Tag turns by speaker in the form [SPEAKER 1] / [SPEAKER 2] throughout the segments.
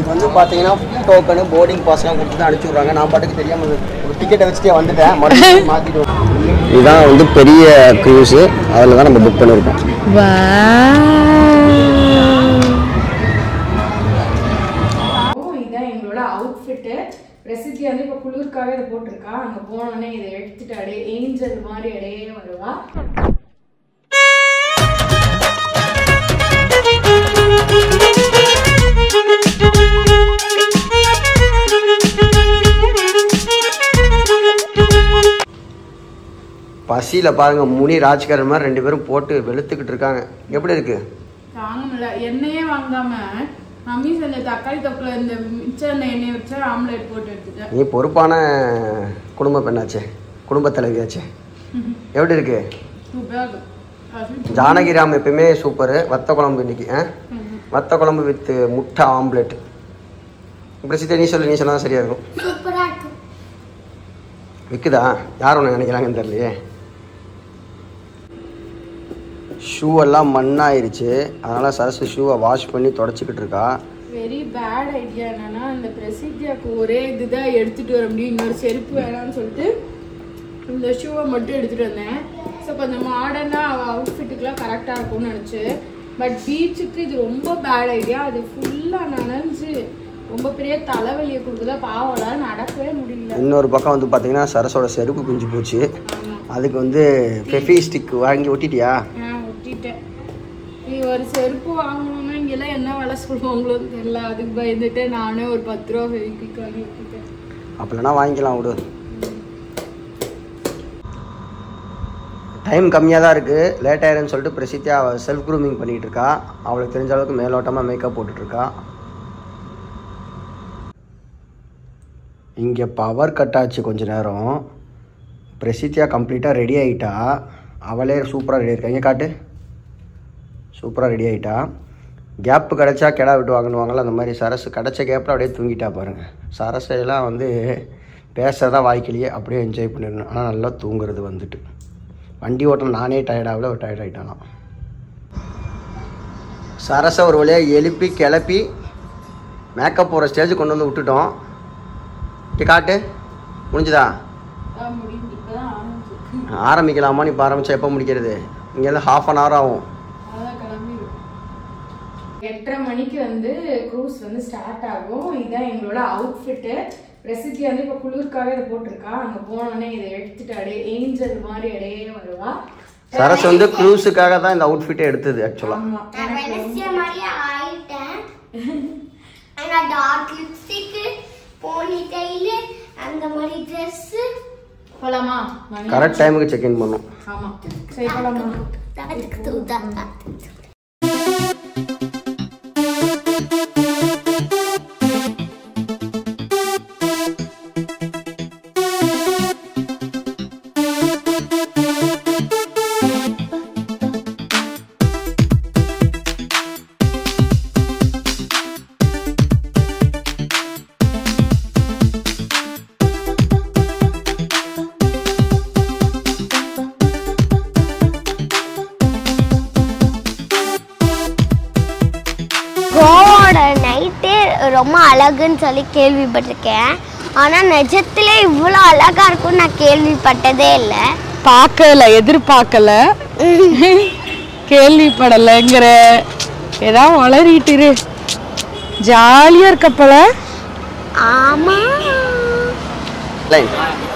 [SPEAKER 1] இதுக்கு வந்து பார்த்தீங்கன்னா டோக்கனு போர்டிங் பாஸ்லாம் கொடுத்து தான் அனுப்பிச்சி விட்றாங்க நான் பாட்டுக்கு தெரியாமல் ஒரு டிக்கெட்டை வச்சுட்டே வந்துட்டேன் மறுபடியும் மாற்றிட்டு இதுதான் வந்து பெரிய க்ரூஸு அதில் தான் நம்ம புக் பண்ணியிருக்கோம்
[SPEAKER 2] ஓ இதான் எங்களோட அவுட்ஃபிட்டு ரெசிபி வந்து இப்போ குளிர்க்காக இதை போட்டிருக்கா அங்கே போனோடனே இதை எடுத்துட்டு அப்படியே ஏஞ்சல் மாதிரி அப்படியே வருவா
[SPEAKER 1] பசியில் பாருங்க முனி ராஜ்கரன் மாதிரி ரெண்டு பேரும் போட்டு வெளுத்துக்கிட்டு இருக்காங்க எப்படி இருக்கு
[SPEAKER 2] தாங்க முடியல எண்ணெயே வாங்காம மம்மி செஞ்ச தக்காளி தொப்புல இந்த மிச்ச எண்ணெய் வச்சா ஆம்லேட் போட்டு எடுத்துட்டேன்
[SPEAKER 1] நீ பொறுப்பான குடும்ப பெண்ணாச்சே குடும்ப தலைவியாச்சே எப்படி இருக்கு
[SPEAKER 2] சூப்பராக இருக்கும் அது
[SPEAKER 1] ஜானகிராம் எப்பயுமே சூப்பரு வத்த குழம்பு இன்னைக்கு ஆ வத்த குழம்பு வித் முட்டை ஆம்லெட் பிரசித்த நீ சொல்லு நீ சொன்னா சரியா இருக்கும் விற்குதா யார் ஒன்று நினைக்கிறாங்கன்னு தெரியலையே ஷூ எல்லாம் மண்ணாயிருச்சு அதனால சரசு ஷூவை வாஷ் பண்ணி தொடச்சிக்கிட்டு இருக்கா
[SPEAKER 2] வெரி பேட் ஐடியா என்னன்னா இந்த பிரசித்தியாக்கு ஒரே இதுதான் எடுத்துட்டு வர முடியும் இன்னொரு செருப்பு வேணாம்னு சொல்லிட்டு இந்த ஷூவை மட்டும் எடுத்துட்டு வந்தேன் ஸோ கொஞ்சம் மாடர்னாக அவள் அவுட்ஃபிட்டுக்கெலாம் கரெக்டாக இருக்கும்னு நினச்சி பட் பீச்சுக்கு இது ரொம்ப பேட் ஐடியா அது ஃபுல்லாக நனைஞ்சு ரொம்ப பெரிய தலைவலியை கொடுக்குதா பாவம்ல நடக்கவே முடியல
[SPEAKER 1] இன்னொரு பக்கம் வந்து பார்த்தீங்கன்னா சரஸோட செருப்பு பிஞ்சு போச்சு
[SPEAKER 2] ஆமாம்
[SPEAKER 1] அதுக்கு வந்து ஃபெஃபி ஸ்டிக் வாங்கி ஒட்டிட்டியா
[SPEAKER 2] நான் விட்டுட்டேன் நீ ஒரு செருப்பு வாங்கணும்னா இங்கெல்லாம் என்ன விலை சொல்லுவாங்களோன்னு தெரியல அதுக்கு பயந்துட்டு நானே ஒரு பத்து ரூபா ஃபெவிக்விக் வாங்கி விட்டுட்டேன்
[SPEAKER 1] அப்படின்னா வாங்கிக்கலாம் விடு டைம் கம்மியாக தான் இருக்குது லேட் ஆயிருன்னு சொல்லிட்டு பிரசித்தியா செல்ஃப் க்ரூமிங் பண்ணிகிட்டு இருக்கா அவளுக்கு தெரிஞ்ச அளவுக்கு மேலோட்டமாக மேக்கப் போட்டுட்ருக்கா இங்கே பவர் கட் ஆச்சு கொஞ்ச நேரம் பிரசித்தியா கம்ப்ளீட்டாக ரெடி ஆகிட்டா அவளே சூப்பராக ரெடி இருக்கா இங்கே காட்டு சூப்பராக ரெடி ஆகிட்டா கேப்பு கிடச்சா கெடா விட்டு வாங்கணுவாங்கல்ல அந்த மாதிரி சரசு கிடச்ச கேப்பில் அப்படியே தூங்கிட்டா பாருங்க சரசெல்லாம் வந்து பேசுறதா வாய்க்கிலேயே அப்படியே என்ஜாய் பண்ணிடணும் ஆனால் நல்லா தூங்குறது வந்துட்டு வண்டி ஓட்டம் நானே டயர்டாகல ஒரு டயர்ட் ஆகிட்டானாம் சரசை ஒரு வழியாக எழுப்பி கிளப்பி மேக்கப் போகிற ஸ்டேஜ் கொண்டு வந்து விட்டுட்டோம் இங்க காட்டு முடிஞ்சுதா
[SPEAKER 2] அதான் முடிஞ்சு இப்பதான் ஆரம்பிச்சு
[SPEAKER 1] ஆரம்பிக்கலாமா இப்போ ஆரம்பிச்சா எப்போ முடிக்கிறது இங்கேருந்து ஹாஃப் அன் ஹவர் ஆகும்
[SPEAKER 2] அதான் கிளம்பிடும் எட்டரை மணிக்கு வந்து க்ரூஸ் வந்து ஸ்டார்ட் ஆகும் இதுதான் எங்களோட அவுட்ஃபிட்டு ரெசிபி வந்து இப்போ குளிர்க்காக இதை போட்டிருக்கா அங்கே போனோடனே இதை எடுத்துட்டு அப்படியே ஏஞ்சல் மாதிரி அப்படியே வருவா
[SPEAKER 1] சரஸ் வந்து க்ரூஸுக்காக தான் இந்த அவுட்ஃபிட்டே எடுத்தது ஆக்சுவலாக
[SPEAKER 2] ஆமா
[SPEAKER 3] நான் வெனஸ்டே மாதிரி ஆயிட்டேன் ஆனா டார்க் லிப்ஸ்டிக் போனி டைல் அந்த மாதிரி ட்ரெஸ்
[SPEAKER 2] போலாமா மணி
[SPEAKER 1] கரெக்ட் டைமுக்கு செக் இன் பண்ணோம்
[SPEAKER 2] ஆமா சரி போலாமா
[SPEAKER 3] தடுக்கு தூதா கோவாவோட நைட்டு ரொம்ப அழகுன்னு சொல்லி கேள்விப்பட்டிருக்கேன் ஆனால் நிஜத்திலே இவ்வளோ அழகா இருக்கும்னு நான் கேள்விப்பட்டதே இல்லை
[SPEAKER 4] பார்க்கல எதிர்பார்க்கல கேள்விப்படலைங்கிற ஏதாவது வளரிட்டு இரு ஜாலியா இருக்க போல
[SPEAKER 3] ஆமாம்
[SPEAKER 1] லைன்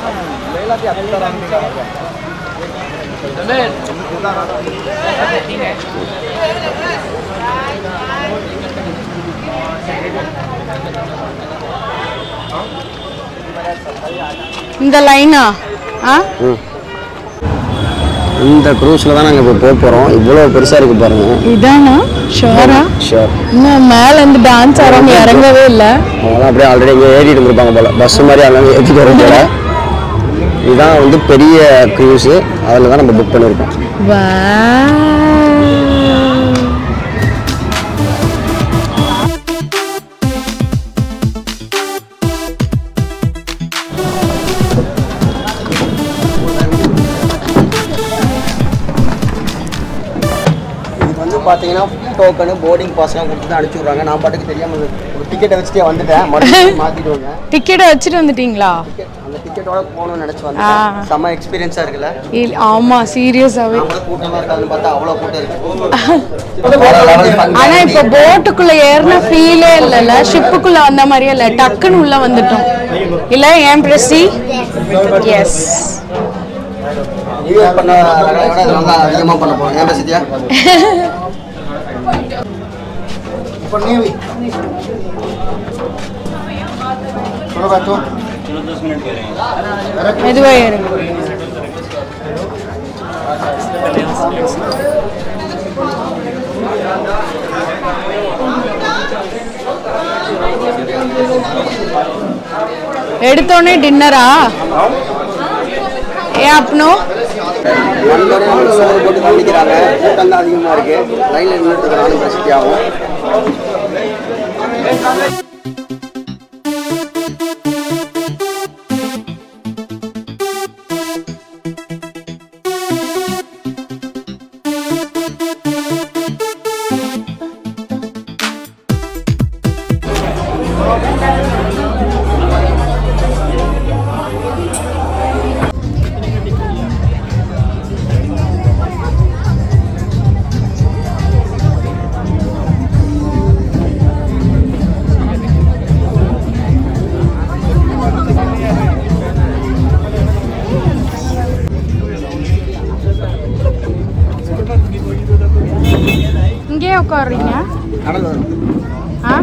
[SPEAKER 4] இந்த லைனா ஆ
[SPEAKER 1] ம் இந்த க்ரூஸில் தான் நாங்கள் இப்போ போக போகிறோம் இவ்வளோ பெருசாக இருக்கு பாருங்க
[SPEAKER 4] இதானா ஷோரா
[SPEAKER 1] ஷோர்
[SPEAKER 4] இன்னும் மேல இருந்து டான்ஸ் ஆடாம இறங்கவே இல்லை
[SPEAKER 1] அவங்களாம் அப்படியே ஆல்ரெடி இங்கே ஏறிட்டு இருந்திருப்பாங்க போல பஸ் மாதிரி அங்கே ஏற்றிட்டு வரும் போல இதுதான் வந்து பெரிய க்ரூஸு அதில் தான் நம்ம புக் பண்ணியிருக்கோம்
[SPEAKER 4] வா
[SPEAKER 1] இதுக்கு வந்து பார்த்தீங்கன்னா டோக்கனு போர்டிங் பாஸ்லாம் கொடுத்து தான் அனுப்பிச்சி விட்றாங்க நான் பாட்டுக்கு தெரியாமல் டிக்கெட்டை வச்சுட்டே வந்துட்டேன் மறுபடியும் மாற்றிடுவாங்க
[SPEAKER 4] டிக்கெட்டை வச்சுட்டு வந்துட்டீங்களா
[SPEAKER 1] அந்த டிக்கெட்டோட போகணும்னு நினச்சி
[SPEAKER 4] ஆ.
[SPEAKER 1] வந்தேன் செம்ம எக்ஸ்பீரியன்ஸாக இருக்குல்ல
[SPEAKER 4] இல் ஆமாம் சீரியஸாகவே
[SPEAKER 1] நம்மளும் கூட்டமாக இருக்காதுன்னு பார்த்தா அவ்வளோ கூட்டம் இருக்கு
[SPEAKER 4] ஆனா இப்ப போட்டுக்குள்ள ஏறின ஃபீலே இல்லைல்ல ஷிப்புக்குள்ள வந்த மாதிரியே இல்ல டக்குன்னு உள்ள வந்துட்டோம் இல்ல ஏன் பிரசி எஸ்
[SPEAKER 1] நீங்க பண்ண ரகலை விட இது நல்லா அதிகமாக பண்ண போகிறோம் ஏன் பேசிட்டியா இப்போ நீவி थोड़ा बैठो
[SPEAKER 4] மெதுவா ஏறுங்க எடுத்தோடனே டின்னரா ஏ அப்பனோ
[SPEAKER 1] வந்தோடனே நம்மளுக்கு சோறு போட்டு கவனிக்கிறாங்க கூட்டம் தான் அதிகமாக இருக்கு லைனில் நின்றுட்டு இருக்கிறாலும் பிரசித்தியாகும்
[SPEAKER 4] இங்கே உட்காடுறீங்க
[SPEAKER 1] கடல் வரும்
[SPEAKER 4] ஆ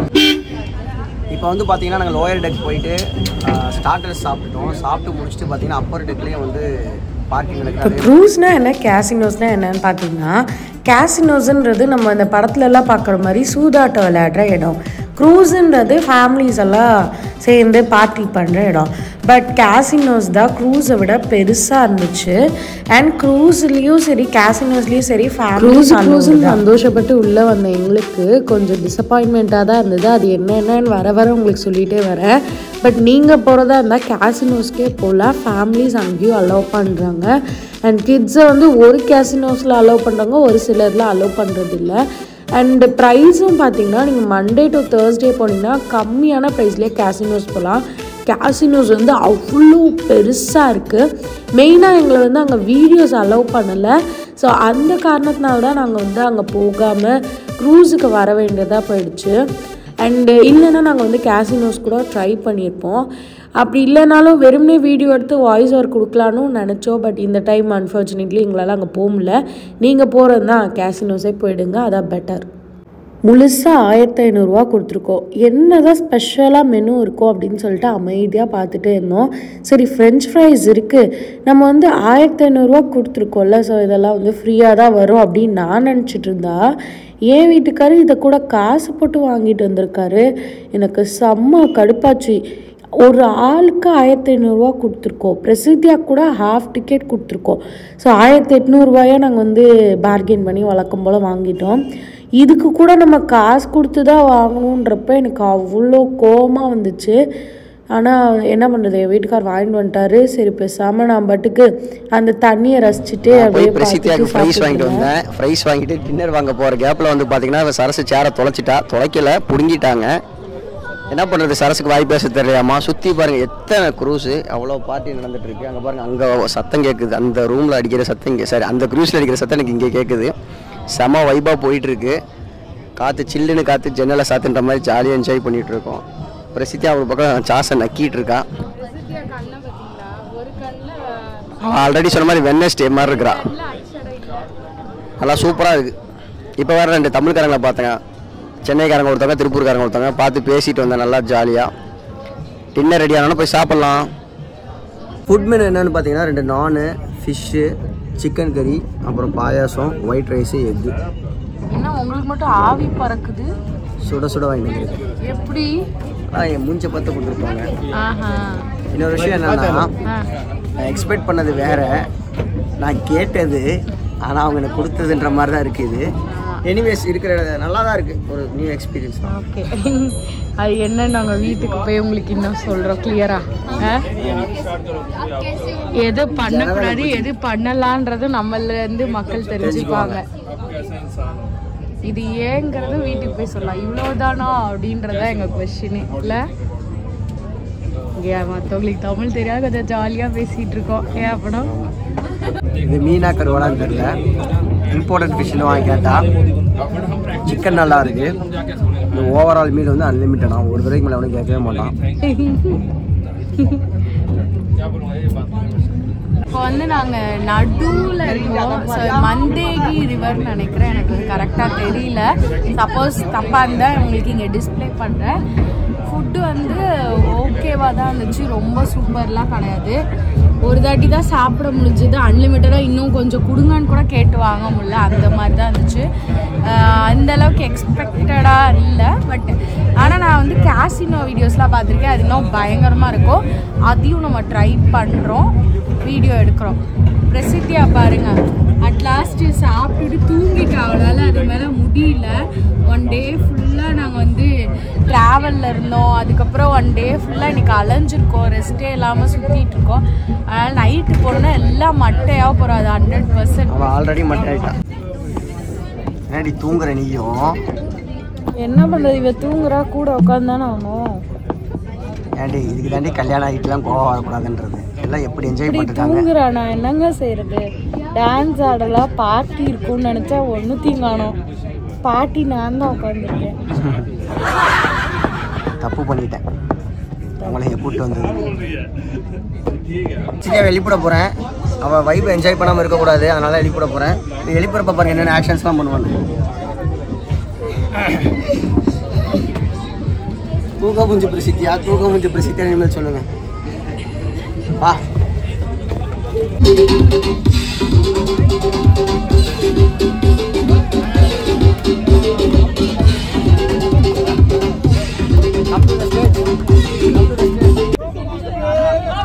[SPEAKER 1] இப்போ வந்து பார்த்தீங்கன்னா நாங்கள் லோயர் டெக் போயிட்டு ஸ்டார்டர்ஸ் சாப்பிட்டுட்டோம் சாப்பிட்டு முடிச்சுட்டு பார்த்தீங்கன்னா அப்பர் டெக்லேயும் வந்து பார்க்கிங்
[SPEAKER 5] இப்போ
[SPEAKER 1] நடக்காது
[SPEAKER 5] க்ரூஸ்னால் என்ன கேசினோஸ்னால் என்னன்னு பார்த்தீங்கன்னா கேசினோஸ்ன்றது நம்ம இந்த படத்துல எல்லாம் பார்க்குற மாதிரி சூதாட்டம் விளையாடுற இடம் க்ரூஸுன்றது ஃபேமிலிஸ் எல்லாம் சேர்ந்து பார்ட்டி பண்ணுற இடம் பட் கேசினோஸ் தான் க்ரூஸை விட பெருசாக இருந்துச்சு அண்ட் க்ரூஸ்லேயும் சரி கேசினோஸ்லேயும் சரி க்ரூஸ் க்ரூஸுன்னு சந்தோஷப்பட்டு உள்ளே வந்த எங்களுக்கு கொஞ்சம் டிசப்பாயின்மெண்ட்டாக தான் இருந்தது அது என்னென்னு வர வர உங்களுக்கு சொல்லிகிட்டே வரேன் பட் நீங்கள் போகிறதா இருந்தால் கேசினோஸ்க்கே போகலாம் ஃபேமிலிஸ் அங்கேயும் அலோவ் பண்ணுறாங்க அண்ட் கிட்ஸை வந்து ஒரு கேசினோஸில் அலோவ் பண்ணுறாங்க ஒரு சிலரில் அலோவ் பண்ணுறது இல்லை அண்ட் ப்ரைஸும் பார்த்தீங்கன்னா நீங்கள் மண்டே டு தேர்ஸ்டே போனீங்கன்னா கம்மியான ப்ரைஸ்லேயே கேசினோஸ் போகலாம் கேசினோஸ் வந்து அவ்வளோ பெருசாக இருக்குது மெயினாக எங்களை வந்து அங்கே வீடியோஸ் அலோவ் பண்ணலை ஸோ அந்த காரணத்தினால தான் நாங்கள் வந்து அங்கே போகாமல் க்ரூஸுக்கு வர வேண்டியதாக போயிடுச்சு அண்டு இல்லைன்னா நாங்கள் வந்து கேசினோஸ் கூட ட்ரை பண்ணியிருப்போம் அப்படி இல்லைனாலும் வெறுமனே வீடியோ எடுத்து வாய்ஸ் ஓவர் கொடுக்கலான்னு நினச்சோம் பட் இந்த டைம் அன்ஃபார்ச்சுனேட்லி எங்களால் அங்கே போக முடியல நீங்கள் போகிறது தான் கேசினோஸே போயிடுங்க அதான் பெட்டர் முழுசாக ஆயிரத்தி ஐநூறுரூவா கொடுத்துருக்கோம் என்ன தான் ஸ்பெஷலாக மெனு இருக்கும் அப்படின்னு சொல்லிட்டு அமைதியாக பார்த்துட்டே இருந்தோம் சரி ஃப்ரெஞ்ச் ஃப்ரைஸ் இருக்குது நம்ம வந்து ஆயிரத்தி ஐநூறுரூவா கொடுத்துருக்கோம்ல ஸோ இதெல்லாம் வந்து ஃப்ரீயாக தான் வரும் அப்படின்னு நான் நினச்சிட்டு இருந்தா என் வீட்டுக்காரர் இதை கூட காசு போட்டு வாங்கிட்டு வந்திருக்காரு எனக்கு செம்ம கடுப்பாச்சு ஒரு ஆளுக்கு ஆயிரத்தி ஐநூறுரூவா கொடுத்துருக்கோம் பிரசித்தியா கூட ஹாஃப் டிக்கெட் கொடுத்துருக்கோம் ஸோ ஆயிரத்தி எட்நூறுபாயை நாங்கள் வந்து பார்கெயின் பண்ணி வழக்கம் போல் வாங்கிட்டோம் இதுக்கு கூட நம்ம காசு கொடுத்து தான் வாங்கணுன்றப்ப எனக்கு அவ்வளோ கோவமாக வந்துச்சு ஆனால் என்ன பண்ணுறது என் வீட்டுக்கார் வாங்கிட்டு வந்துட்டாரு சரி பேசாமல் நான் பாட்டுக்கு அந்த தண்ணியை ரசிச்சுட்டு
[SPEAKER 1] போய்
[SPEAKER 5] அப்படியே
[SPEAKER 1] பிரசித்தியாக்கு
[SPEAKER 5] பார்த்துட்டு
[SPEAKER 1] ஃப்ரைஸ் வாங்கிட்டு
[SPEAKER 5] சாப்பிட்டுட்டு இருந்தேன்.
[SPEAKER 1] வந்தேன் ஃப்ரைஸ் வாங்கிட்டு டின்னர் வாங்க போகிற கேப்பில் வந்து பார்த்தீங்கன்னா அவ சரசு சேரை தொலைச்சிட்டா தொலைக்கல பிடுங்கிட்டாங்க என்ன பண்ணுறது சரசுக்கு வாய் பேச தெரியலையாமா சுற்றி பாருங்கள் எத்தனை க்ரூஸு அவ்வளோ பார்ட்டி நடந்துட்டு இருக்கு அங்கே பாருங்கள் அங்கே சத்தம் கேட்குது அந்த ரூமில் அடிக்கிற சத்தம் இங்கே சரி அந்த க்ரூஸில் அடிக்கிற சத்தம் எனக்கு இங்கே கேட்குது செம வைபாக போயிட்டுருக்கு காற்று சில்லுன்னு காற்று ஜன்னலை சாத்துன்ற மாதிரி ஜாலியாக என்ஜாய் பண்ணிகிட்டு இருக்கோம் பிரசித்தியா ஒரு பக்கம் சாசை நக்கிட்டு இருக்கா ஆல்ரெடி சொன்ன மாதிரி வென்னஸ்டே மாதிரி இருக்கிறா நல்லா சூப்பராக இருக்குது இப்போ வேறு ரெண்டு தமிழ்காரங்களை பார்த்தேங்க சென்னைக்காரங்க ஒருத்தவங்க திருப்பூர்காரங்க ஒருத்தவங்க பார்த்து பேசிட்டு வந்தேன் நல்லா ஜாலியாக டின்னர் ரெடி ஆனாலும் போய் சாப்பிட்லாம் ஃபுட் மெனு என்னன்னு பார்த்தீங்கன்னா ரெண்டு நானு ஃபிஷ்ஷு சிக்கன் கறி அப்புறம் பாயாசம் ஒயிட் ரைஸு எக்கு
[SPEAKER 4] என்ன உங்களுக்கு மட்டும் ஆவி பறக்குது
[SPEAKER 1] சுட சுட வாங்கிட்டு
[SPEAKER 4] எப்படி
[SPEAKER 1] ஆனால் என் மூஞ்ச பார்த்து கொடுத்துருப்பாங்க
[SPEAKER 4] ஆஹா
[SPEAKER 1] இன்னொரு விஷயம் என்னன்னா
[SPEAKER 4] ஆ.
[SPEAKER 1] நான் எக்ஸ்பெக்ட் பண்ணது வேற நான் கேட்டது ஆனால் அவங்க எனக்கு கொடுத்ததுன்ற மாதிரி தான் இருக்குது எனிவேஸ் இருக்கிற நல்லா தான் இருக்குது ஒரு நியூ எக்ஸ்பீரியன்ஸ் தான்
[SPEAKER 4] ஓகே அது என்ன நாங்க வீட்டுக்கு போய் உங்களுக்கு இன்னும் சொல்றோம் கிளியரா எது பண்ணக்கூடாது எது பண்ணலான்றது நம்மள இருந்து மக்கள் தெரிஞ்சுப்பாங்க இது ஏங்கிறது வீட்டுக்கு போய் சொல்லலாம் இவ்வளோதானா அப்படின்றத எங்கள் கொஷினு இல்லை இங்கே மற்றவங்களுக்கு தமிழ் தெரியாது கொஞ்சம் ஜாலியாக பேசிகிட்டு இருக்கோம் ஏன் அப்படின்னா
[SPEAKER 1] இது மீனா கருவாடான்னு தெரியல இம்போர்ட்டட் ஃபிஷ்னு வாங்கி கேட்டா சிக்கன் நல்லா இருக்கு இந்த ஓவரால் மீல் வந்து அன்லிமிட்டடா ஒரு தடவைக்கு மேலே அவனும் கேட்கவே மாட்டான்
[SPEAKER 4] இப்போ வந்து நாங்கள் நடுவில் இருக்கோம் ஸோ மந்தேகி ரிவர்னு நினைக்கிறேன் எனக்கு கரெக்டாக தெரியல சப்போஸ் தப்பாக இருந்தால் உங்களுக்கு இங்கே டிஸ்ப்ளே பண்ணுறேன் ஃபுட்டு வந்து ஓகேவாக தான் இருந்துச்சு ரொம்ப சூப்பர்லாம் கிடையாது ஒரு தாட்டி தான் சாப்பிட முடிஞ்சது அன்லிமிட்டடாக இன்னும் கொஞ்சம் கொடுங்கன்னு கூட கேட்டு வாங்க முடியல அந்த மாதிரி தான் இருந்துச்சு ஆஹ் அந்த அளவுக்கு எக்ஸ்பெக்டடாக இல்லை பட் ஆனால் நான் வந்து கேசினோ வீடியோஸ்லாம் பார்த்துருக்கேன் அது இன்னும் பயங்கரமாக இருக்கும் அதையும் நம்ம ட்ரை பண்ணுறோம் வீடியோ எடுக்கிறோம் பிரசித்தியா பாருங்க அட் லாஸ்ட் சாப்பிட்டுட்டு தூங்கிட்டு அவளால் அது மேலே முடியல ஒன் டே ஃபுல்லாக நாங்கள் வந்து ட்ராவலில் இருந்தோம் அதுக்கப்புறம் ஒன் டே ஃபுல்லாக இன்னைக்கு அலைஞ்சிருக்கோம் ரெஸ்ட்டே இல்லாமல் சுற்றிட்டு இருக்கோம் அதனால் நைட்டு போனால் எல்லாம் மட்டையாக போகிறோம் அது ஹண்ட்ரட் பர்சன்ட்
[SPEAKER 1] அவன் ஆல்ரெடி மட்டும் ஆயிட்டான் ஏடி தூங்குற நீயும்
[SPEAKER 4] என்ன பண்ணுறது இவ தூங்குறா கூட உட்காந்தானே ஆகணும்
[SPEAKER 1] ஏடி இதுக்கு தாண்டி கல்யாணம் ஆகிட்டுலாம் கோவம் வரக்கூடாதுன்றது எல்லாம் எப்படி என்ஜாய்
[SPEAKER 4] இப்படி
[SPEAKER 1] பண்ணிருக்காங்க
[SPEAKER 4] தூங்குறா நான் என்னங்க செய்யறது டான்ஸ் ஆடலாம் பார்ட்டி இருக்கும்னு நினைச்சா ஒன்றுத்தையும் காணோம் பாட்டி நான் தான் உட்காந்துருக்கேன்
[SPEAKER 1] தப்பு பண்ணிட்டேன் உங்களை இங்கே கூப்பிட்டு வந்தது சிக்கா வெளிப்பட போகிறேன் அவள் வைப் என்ஜாய் பண்ணாமல் இருக்கக்கூடாது அதனால வெளிப்பட போகிறேன் இப்போ வெளிப்புறப்ப பாருங்க என்னென்ன ஆக்ஷன்ஸ்லாம் பண்ணுவாங்க தூக்க முஞ்சு பிரசித்தியா தூக்க முஞ்சு பிரசித்தியா இனிமேல் சொல்லுங்க வா Come to the stage. Come to the stage.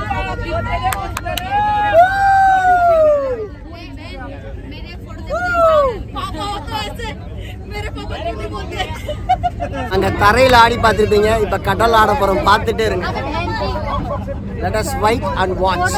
[SPEAKER 1] அங்க தரையில ஆடி பார்த்திருப்பீங்க இப்ப கடல் ஆட போறோம் பார்த்துட்டே இருங்க let us wait and watch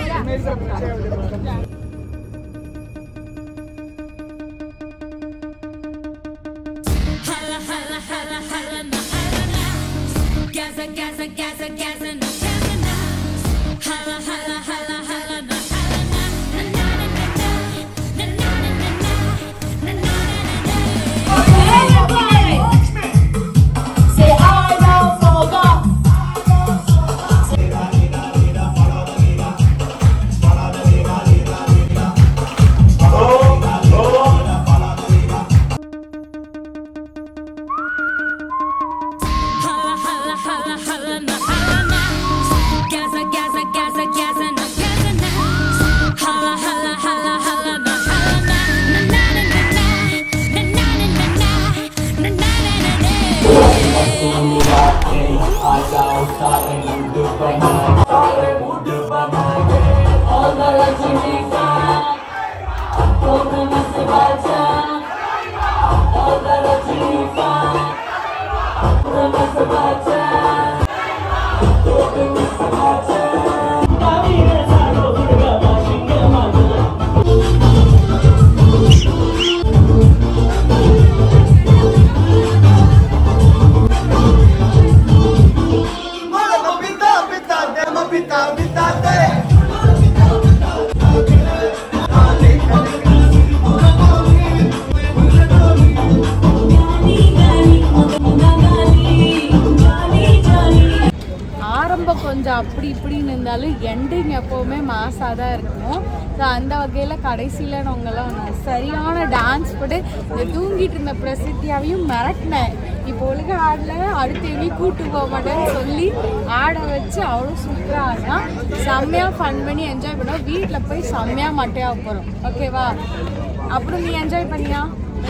[SPEAKER 4] ஆரம்பம் கொஞ்சம் அப்படி இப்படின்னு இருந்தாலும் எண்டிங் எப்போவுமே மாசாக தான் இருக்கும் ஸோ அந்த வகையில் கடைசியில் நாங்கள்லாம் சரியான டான்ஸ் போட்டு இந்த தூங்கிட்டு இருந்த பிரசித்தியாவையும் மிரட்டினேன் இப்போ ஒழுங்கா ஆடல அடுத்து எங்கேயும் கூட்டு போக மாட்டேன்னு சொல்லி ஆட வச்சு அவ்வளோ சூப்பராக ஆடினா செம்மையாக ஃபன் பண்ணி என்ஜாய் பண்ணோம் வீட்டில் போய் செம்மையாக மட்டையாக போகிறோம் ஓகேவா அப்புறம் நீ என்ஜாய் பண்ணியா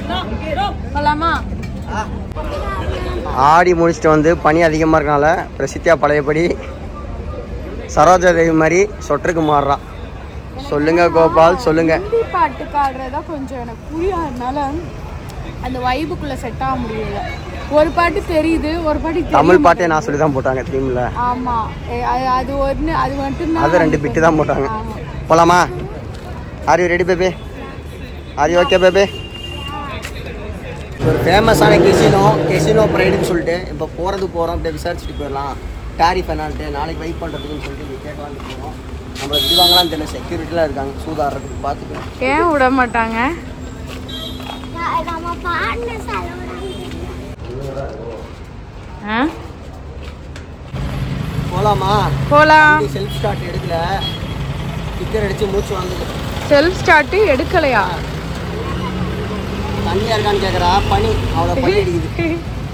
[SPEAKER 4] போலாமா
[SPEAKER 1] ஆடி முடிச்சுட்டு வந்து பனி அதிகமாக இருக்கனால பிரசித்தியா பழையபடி சரோஜா தேவி மாதிரி சொட்டருக்கு மாறுறான் சொல்லுங்க கோபால் சொல்லுங்க
[SPEAKER 4] ஹிந்தி பாட்டுக்கு ஆடுறதா கொஞ்சம் எனக்கு புரியாதனால அந்த வைபுக்குள்ள செட் ஆக முடியல ஒரு பாட்டு தெரியுது ஒரு பாட்டு தெரிய
[SPEAKER 1] தமிழ் பாட்டே நான் சொல்லி தான் போட்டாங்க தீமில்
[SPEAKER 4] ஆமா ஏ, அது- அது ஒன்று அது மட்டும்
[SPEAKER 1] அது ரெண்டு பிட்டு தான் போட்டாங்க போலாமா are you ready baby are you okay baby ஒரு ஃபேமஸான கெசினோ கெசினோ ப்ரைடுன்னு சொல்லிட்டு இப்போ போகிறது போகிறோம் அப்படியே விசாரிச்சுட்டு போயிடலாம் டாரிஃப் என்னான்ட்டு நாளைக்கு வெயிட் பண்ணுறதுக்குன்னு சொல்லிட்டு இங்கே கேட்கலான்னு போகிறோம் நம்மளை விடுவாங்களான்னு தெரியல செக்யூரிட்டிலாம் இருக்காங்க சூதாடுறதுக்கு பார்த்துக்கலாம்
[SPEAKER 2] ஏன் விட மாட்டாங்க
[SPEAKER 3] நம்ம பாடின செலவு
[SPEAKER 2] ஆ
[SPEAKER 1] போகலாமா
[SPEAKER 2] போலாம்
[SPEAKER 1] செல்ஃப் ஸ்டார்ட் எடுக்கல ஸ்டிக்கர் அடித்து மூச்சு வாங்குது
[SPEAKER 2] செல்ஃப் ஸ்டார்ட் எடுக்கலையா
[SPEAKER 1] தண்ணியாக இருக்கான்னு கேட்குறா பனி அவ்வளோ பனி அடிக்குது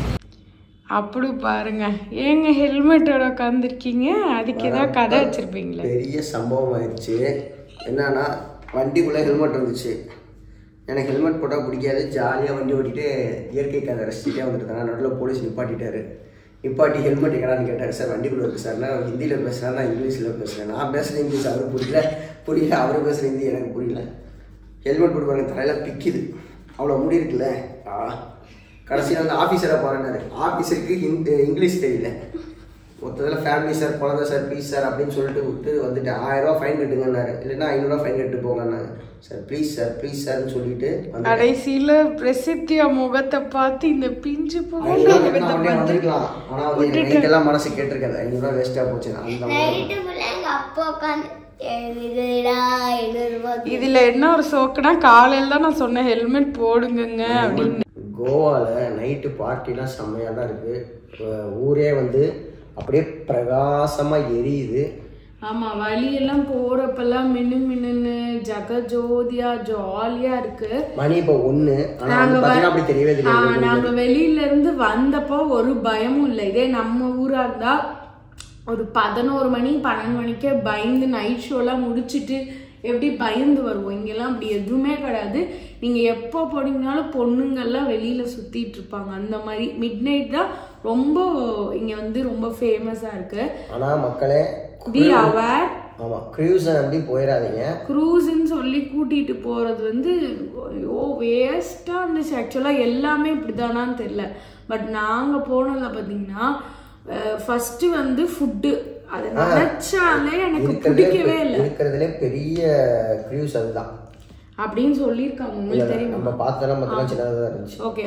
[SPEAKER 2] அப்படி பாருங்க ஏங்க ஹெல்மெட்டோட உட்காந்துருக்கீங்க அதுக்கு ஏதாவது கதை வச்சிருப்பீங்களே
[SPEAKER 1] பெரிய சம்பவம் ஆயிடுச்சு என்னன்னா வண்டிக்குள்ளே ஹெல்மெட் இருந்துச்சு எனக்கு ஹெல்மெட் போட்டால் பிடிக்காது ஜாலியாக வண்டி ஓட்டிட்டு இயற்கை கதை ரசிச்சுட்டே வந்துருக்கேன் நடுவில் போலீஸ் நிப்பாட்டிட்டாரு நிப்பாட்டி ஹெல்மெட் எங்கடான்னு கேட்டார் சார் வண்டிக்குள்ளே இருக்கு சார் நான் ஹிந்தியில் பேசுகிறேன் நான் இங்கிலீஷில் பேசுகிறேன் நான் பேசுகிற இங்கிலீஷ் அவருக்கு புரியல புரியல அவர் பேசுகிற ஹிந்தி எனக்கு புரியல ஹெல்மெட் போட்டு பாருங்க தலையில் பிக்குது அவ்வளோ முடி இருக்குல்ல ஆ கடைசியில் வந்து ஆஃபீஸரை பாருன்னாரு ஆஃபீஸருக்கு ஹிந்தி இங்கிலீஷ் தெரியல மொத்தத்தில் ஃபேமிலி சார் குழந்தை சார் ப்ளீஸ் சார் அப்படின்னு சொல்லிட்டு விட்டு வந்துட்டு ஆயிரம் ரூபா ஃபைன் கட்டுங்கன்னாரு இல்லைன்னா ஐநூறுரூவா ஃபைன் கட்டு போங்கன்னாங்க சார் ப்ளீஸ் சார் ப்ளீஸ் சார்னு சொல்லிட்டு வந்து
[SPEAKER 2] கடைசியில பிரசித்தியா முகத்தை பார்த்து இந்த பிஞ்சு
[SPEAKER 1] ஐநூறுரூவா
[SPEAKER 2] போக
[SPEAKER 1] கட்டினா உடனே வந்திருக்கலாம் ஆனால் வந்து எனக்கு நைட்டெல்லாம் மனசு கேட்டிருக்காது ஐநூறுரூவா வேஸ்ட்டாக போச்சு அந்த மாதிரி
[SPEAKER 3] நைட்டு ஃபுல்லாக எங்கள் அப்பா உட்காந்து எழுதுடா எழுதுருவா
[SPEAKER 2] இதுல என்ன ஒரு சோக்குனா காலையில தான் நான் சொன்னேன் ஹெல்மெட் போடுங்கங்க அப்படின்னு
[SPEAKER 1] கோவாவில் நைட்டு பார்ட்டிலாம் செம்மையாக தான் இருக்குது ஊரே வந்து அப்படியே பிரகாசமாக எரியுது
[SPEAKER 2] ஆமா வழியெல்லாம் போறப்பெல்லாம் மின்னு மின்னுன்னு ஜக ஜோதியா ஜாலியா இருக்கு
[SPEAKER 1] மணி இப்போ ஒன்று ஆனால் வந்து பார்த்தீங்கன்னா அப்படி தெரியவே
[SPEAKER 2] ஆ,
[SPEAKER 1] தெரியாது
[SPEAKER 2] நாங்க வெளியில இருந்து வந்தப்போ ஒரு பயமும் இல்லை இதே நம்ம ஊரா இருந்தா ஒரு பதினோரு மணி பன்னெண்டு மணிக்கே பயந்து நைட் ஷோலாம் முடிச்சிட்டு எப்படி பயந்து வருவோம் இங்கெல்லாம் அப்படி எதுவுமே கிடையாது நீங்க எப்போ போனீங்கனாலும் பொண்ணுங்கெல்லாம் வெளியில சுத்திட்டு இருப்பாங்க அந்த மாதிரி மிட் நைட் தான் ரொம்ப இங்க வந்து ரொம்ப ஃபேமஸா இருக்கு
[SPEAKER 1] ஆனால் மக்களே
[SPEAKER 2] பி அவர்
[SPEAKER 1] ஆமாம் க்ரூஸை நம்பி போயிடாதீங்க
[SPEAKER 2] க்ரூஸ்ன்னு சொல்லி கூட்டிட்டு போறது வந்து ஐயோ வேஸ்டா இருந்துச்சு ஆக்சுவலா எல்லாமே இப்படிதானான்னு தெரியல பட் நாங்க போனதுல பாத்தீங்கன்னா ஃபர்ஸ்ட் வந்து ஃபுட்டு அதை நினைச்சாலே எனக்கு பிடிக்கவே இல்லை
[SPEAKER 1] இருக்கிறதுலே பெரிய க்ரூஸ் அதுதான்
[SPEAKER 2] அப்படின்னு சொல்லியிருக்காங்க உங்களுக்கு தெரியுமா
[SPEAKER 1] நம்ம பார்த்தெல்லாம் பார்த்தெல்லாம் சின்னதாக தான் இருந்துச்சு
[SPEAKER 2] ஓகே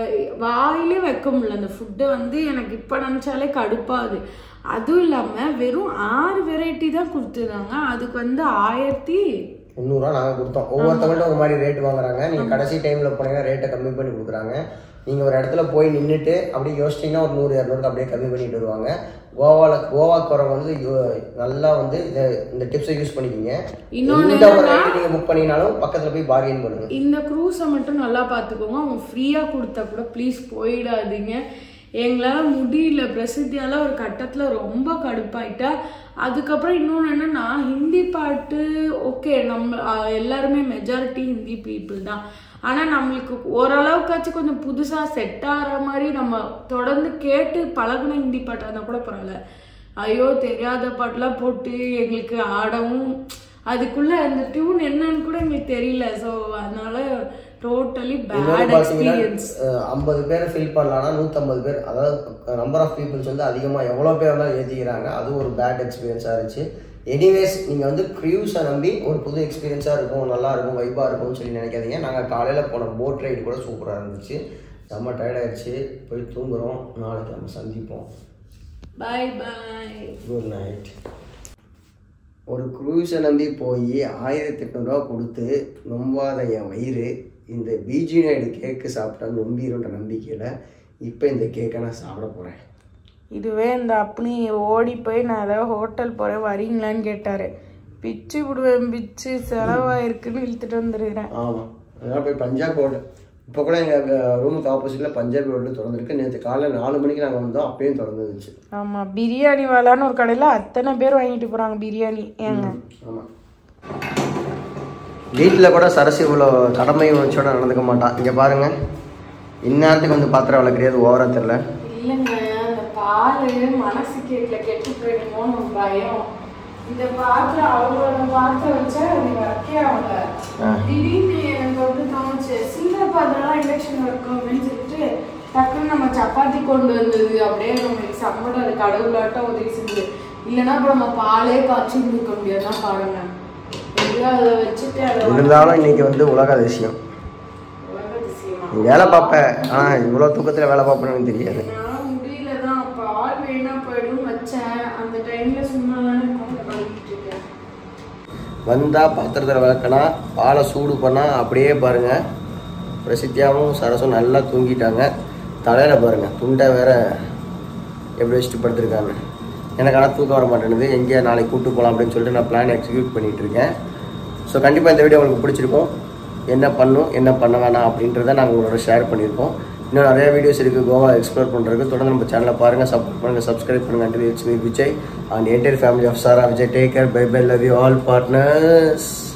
[SPEAKER 2] வாயிலே வைக்க முடியல அந்த ஃபுட்டை வந்து எனக்கு இப்போ நினச்சாலே கடுப்பாது அதுவும் இல்லாமல் வெறும் ஆறு வெரைட்டி தான் கொடுத்துருந்தாங்க அதுக்கு வந்து ஆயிரத்தி
[SPEAKER 1] முந்நூறுரூவா நாங்கள் கொடுத்தோம் ஒவ்வொருத்தவங்கள்ட்ட ஒரு மாதிரி ரேட் வாங்குறாங்க நீங்கள் கடைசி டைமில் போனீங்கன்னா ரேட்டை கம்மி பண்ணி கொடுக்குறாங்க நீங்கள் ஒரு இடத்துல போய் நின்றுட்டு அப்படியே யோசிச்சிங்கன்னா ஒரு நூறு இரநூறு அப்படியே கம்மி பண்ணிட்டு வருவாங்க கோவாவில் கோவாக்கு வரவங்க வந்து யோ- நல்லா வந்து இதை இந்த டிப்ஸை யூஸ் பண்ணிக்கிங்க
[SPEAKER 2] இன்னொன்னு
[SPEAKER 1] எந்த ஒரு ரேட்டு நீங்கள் புக் பண்ணினாலும் பக்கத்தில் போய் பார்கெயின் பண்ணுங்க
[SPEAKER 2] இந்த க்ரூஸை மட்டும் நல்லா பார்த்துக்கோங்க அவங்க ஃப்ரீயாக கொடுத்தா கூட ப்ளீஸ் போயிடாதீங்க எங்களால் முடியல பிரசித்தியால ஒரு கட்டத்தில் ரொம்ப கடுப்பாயிட்டா அதுக்கப்புறம் இன்னொன்று என்னன்னா ஹிந்தி பாட்டு ஓகே நம்ம அஹ், எல்லாருமே மெஜாரிட்டி ஹிந்தி பீப்புள் தான் ஆனால் நம்மளுக்கு ஓரளவுக்காச்சும் கொஞ்சம் புதுசாக செட் ஆகிற மாதிரி நம்ம தொடர்ந்து கேட்டு பழகுன ஹிந்தி பாட்டாக இருந்தால் கூட பரவாயில்ல ஐயோ தெரியாத பாட்டெலாம் போட்டு எங்களுக்கு ஆடவும் அதுக்குள்ள அந்த டியூன் என்னன்னு கூட எங்களுக்கு தெரியல ஸோ அதனால டோட்டலி
[SPEAKER 1] இன்னொரு
[SPEAKER 2] பேட்
[SPEAKER 1] பார்த்தீங்கன்னா
[SPEAKER 2] எக்ஸ்பீரியன்ஸ்
[SPEAKER 1] ஐம்பது பேர் ஃபில் பண்ணலாம்னா நூற்றம்பது பேர் அதாவது நம்பர் ஆஃப் பீப்புள்ஸ் வந்து அதிகமாக எவ்வளோ பேர் இருந்தாலும் ஏற்றிக்கிறாங்க அது ஒரு பேட் எக்ஸ்பீரியன்ஸாக இருந்துச்சு எனிவேஸ் நீங்கள் வந்து க்ரூஸை நம்பி ஒரு புது எக்ஸ்பீரியன்ஸாக இருக்கும் நல்லா இருக்கும் வைப்பாக இருக்கும்னு சொல்லி நினைக்காதீங்க நாங்கள் காலையில் போன போட் ரைடு கூட சூப்பராக இருந்துச்சு செம்ம tired ஆயிடுச்சு போய் தூங்குறோம் நாளைக்கு நம்ம சந்திப்போம்
[SPEAKER 2] பை பை
[SPEAKER 1] குட் நைட் ஒரு க்ரூஸை நம்பி போய் ஆயிரத்தி எட்நூறுரூவா கொடுத்து நொம்பாத என் வயிறு இந்த பிஜி நாயுடு கேக்கு சாப்பிட்டா நொம்பிடுன்ற நம்பிக்கையில் இப்போ இந்த கேக்கை நான் சாப்பிட போகிறேன்
[SPEAKER 2] இதுவே இந்த அப்பனி ஓடி போய் நான் ஏதாவது ஹோட்டல் போகிறேன் வரீங்களான்னு கேட்டார் பிச்சு விடுவேன் பிச்சு செலவாயிருக்குன்னு இழுத்துட்டு வந்துருக்கிறேன்
[SPEAKER 1] ஆமாம் அதனால் போய் பஞ்சாப் ஹோட்டல் இப்போ கூட எங்கள் ரூமுக்கு ஆப்போசிட்டில் பஞ்சாபி ஹோட்டல் திறந்துருக்கு நேற்று காலைல நாலு மணிக்கு நாங்கள் வந்தோம் அப்பயும் திறந்துருந்துச்சு
[SPEAKER 2] ஆமாம் பிரியாணி வாலான்னு ஒரு கடையில் அத்தனை பேர் வாங்கிட்டு போகிறாங்க பிரியாணி ஏங்க
[SPEAKER 1] ஆமாம் வீட்டில் கூட சரசு இவ்வளோ கடமை உணர்ச்சியோட நடந்துக்க மாட்டான் இங்கே பாருங்கள் இந்நேரத்துக்கு வந்து பாத்திரம் விளக்குறியாது ஓவராக தெரில
[SPEAKER 2] இல்லைங்க அந்த பால் மனசு கேட்கல கெட்டு போயிடுமோன்னு ஒரு பயம் இந்த பாத்திரம் அவங்களோட பாத்திரம் வச்சா அது வைக்க அவங்க திடீர்னு எனக்கு வந்து தோணுச்சு சின்ன பாத்திரம்லாம் இண்டக்ஷன் இருக்கும் அப்படின்னு சொல்லிட்டு டக்குன்னு நம்ம சப்பாத்தி கொண்டு வந்தது அப்படியே நம்மளுக்கு சம்பளம் அது கடவுளாட்டம் உதவி செஞ்சு இல்லைன்னா இப்போ நம்ம பாலே காய்ச்சி கொடுக்க முடியாதுன்னா பாருங்க எப்படியோ அதை வச்சுட்டு அதை
[SPEAKER 1] இருந்தாலும் இன்னைக்கு வந்து உலக அதிசயம்
[SPEAKER 2] உலக அதிசயமா
[SPEAKER 1] நீ வேலை பார்ப்ப ஆனால் இவ்வளோ தூக்கத்தில் வேலை பார்ப்பேன்னு தெரியாது
[SPEAKER 2] என்னால முடியல தான் அப்ப ஆள் வேணா போயிடும் வச்சேன் அந்த டைம்ல சும்மா தானே இருக்கும் பண்ணிட்டு இருக்கேன்
[SPEAKER 1] வந்தால் பாத்திரத்தில் விளக்கனா பாலை சூடு பண்ணால் அப்படியே பாருங்கள் பிரசித்தியாவும் சரசும் நல்லா தூங்கிட்டாங்க தலையில் பாருங்கள் துண்டை வேற எப்படி வச்சுட்டு படுத்திருக்காங்க எனக்கு ஆனால் தூக்கம் வர மாட்டேங்குது எங்கேயா நாளைக்கு கூட்டு போகலாம் அப்படின்னு சொல்லிட்டு நான் பிளான் எக்ஸிக்யூட் பண்ணிட்டு இருக்கேன் ஸோ கண்டிப்பாக இந்த வீடியோ உங்களுக்கு பிடிச்சிருக்கும் என்ன பண்ணும் என்ன பண்ண வேணாம் அப்படின்றத நாங்கள் உங்களோட ஷேர் பண்ணியிருக்கோம் இன்னும் நிறைய வீடியோஸ் இருக்குது கோவா எக்ஸ்ப்ளோர் பண்ணுறதுக்கு தொடர்ந்து நம்ம சேனலை பாருங்கள் சப்போர்ட் பண்ணுங்கள் சப்ஸ்கிரைப் பண்ணுங்கள் and it's me Vijay and entire family of Sara Vijay take care bye bye love you all partners